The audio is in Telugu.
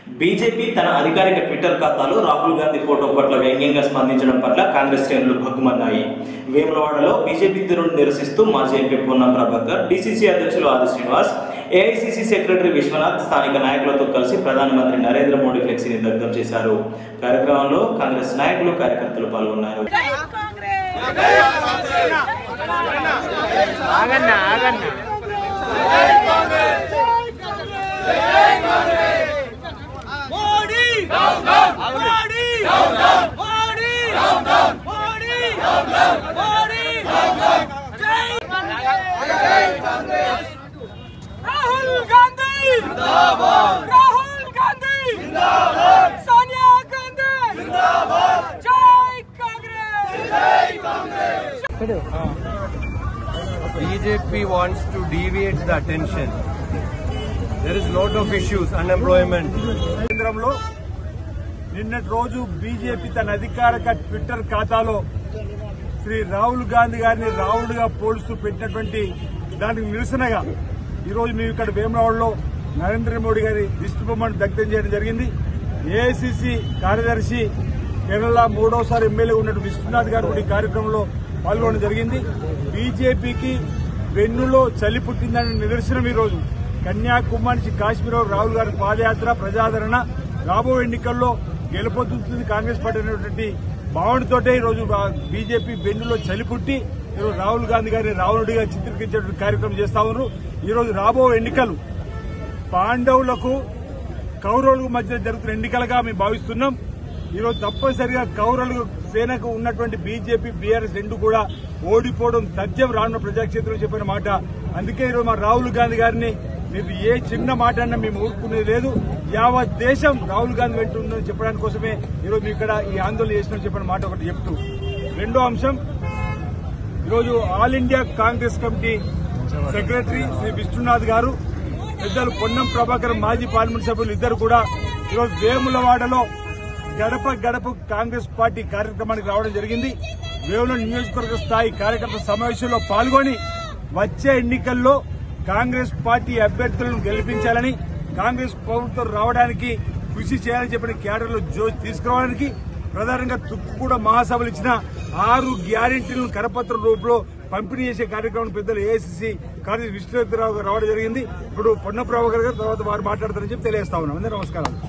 బీజేపీ తన అధికారిక ట్విట్టర్ ఖాతాలో రాహుల్ గాంధీ ఫోటో పట్ల వ్యంగ్యంగా స్పందించడం పట్ల కాంగ్రెస్ శ్రేణులు భగ్గుమన్నాయి వేములవాడలో బీజేపీ తీరును నిరసిస్తూ మాజీ ఎంపీ పొన్నం ప్రభాకర్ డీసీసీ అధ్యక్షులు ఆది శ్రీనివాస్ ఏఐసీసీ సెక్రటరీ విశ్వనాథ్ స్థానిక నాయకులతో కలిసి ప్రధానమంత్రి నరేంద్ర మోడీ ఫ్లెక్సీని దగ్ధం చేశారు కార్యక్రమంలో కాంగ్రెస్ నాయకులు కార్యకర్తలు పాల్గొన్నారు ఆగన్నా ఆగన్నా మోడీ మోడీ మోడీ మోడీ మోడీ రాహుల్ గాంధీ రాహుల్ గాంధీ సోనియా గాంధీ జై Congress BJP wants to deviate the attention. There is lot of issues, unemployment. కేంద్రంలో నిన్నటి రోజు బీజేపీ తన అధికారిక ట్విట్టర్ ఖాతాలో శ్రీ రాహుల్ గాంధీ గారిని రాహుల్గా పోలుస్తూ పెట్టినటువంటి దానికి నిరసనగా ఈరోజు మేము ఇక్కడ వేమరావులో నరేంద్ర మోడీ గారి దిష్టి బొమ్మను దగ్ధం చేయడం జరిగింది ఏఐసిసి కార్యదర్శి కేరళ మూడోసారి ఎమ్మెల్యే ఉన్నట్టు విశ్వనాథ్ గారు కూడా ఈ కార్యక్రమంలో పాల్గొనడం జరిగింది బీజేపీకి వెన్నులో చలి పుట్టిందనే నిదర్శనం ఈ రోజు కన్యాకుమారి నుంచి కాశ్మీర్ వరకు రాహుల్ గారి పాదయాత్ర ప్రజాదరణ రాబో ఎన్నికల్లో గెలుపొందుతుంది కాంగ్రెస్ పార్టీ అనేటువంటి భావనతోటే ఈ రోజు బీజేపీ వెన్నులో చలి పుట్టి ఈరోజు రాహుల్ గాంధీ గారిని రావణుడిగా చిత్రీకరించేటువంటి కార్యక్రమం చేస్తా ఉన్నారు ఈ రోజు రాబో ఎన్నికలు పాండవులకు కౌరవులకు మధ్య జరుగుతున్న ఎన్నికలుగా మేము భావిస్తున్నాం ఈరోజు తప్పనిసరిగా కౌరవులకు సేనకు ఉన్నటువంటి బీజేపీ బీఆర్ఎస్ రెండు కూడా ఓడిపోవడం తథ్యం రానున్న ప్రజాక్షేత్రంలో చెప్పిన మాట అందుకే ఈరోజు మా రాహుల్ గాంధీ గారిని మీరు ఏ చిన్న మాట అన్నా మేము ఊరుకునేది లేదు యావత్ దేశం రాహుల్ గాంధీ వెంట ఉందని చెప్పడానికి కోసమే ఈరోజు మేము ఇక్కడ ఈ ఆందోళన చేసిన చెప్పిన మాట ఒకటి చెప్తూ రెండో అంశం ఈరోజు All India Congress Committee secretary Shri Vishnunath గారు పెద్దలు పొన్నం ప్రభాకర్ మాజీ పార్లమెంట్ సభ్యులు ఇద్దరు కూడా ఈరోజు వేములవాడలో గడప గడప కాంగ్రెస్ పార్టీ కార్యక్రమానికి రావడం జరిగింది వేముల నియోజకవర్గ స్థాయి కార్యకర్త సమావేశంలో పాల్గొని వచ్చే ఎన్నికల్లో కాంగ్రెస్ పార్టీ అభ్యర్థులను గెలిపించాలని కాంగ్రెస్ ప్రభుత్వం రావడానికి కృషి చేయాలని చెప్పిన క్యాడర్లో జోష్ తీసుకురావడానికి ప్రధానంగా తుక్కుగూడ మహాసభలు ఇచ్చిన ఆరు గ్యారెంటీలను కరపత్రం రూపంలో పంపిణీ చేసే కార్యక్రమం పెద్దలు ఏఐసిసి కార్యదర్శి విశ్వనాథరావు గారు రావడం జరిగింది ఇప్పుడు పొన్న ప్రభాకర్ గారు తర్వాత వారు మాట్లాడతారని చెప్పి తెలియజేస్తా ఉన్నాం అందరూ నమస్కారం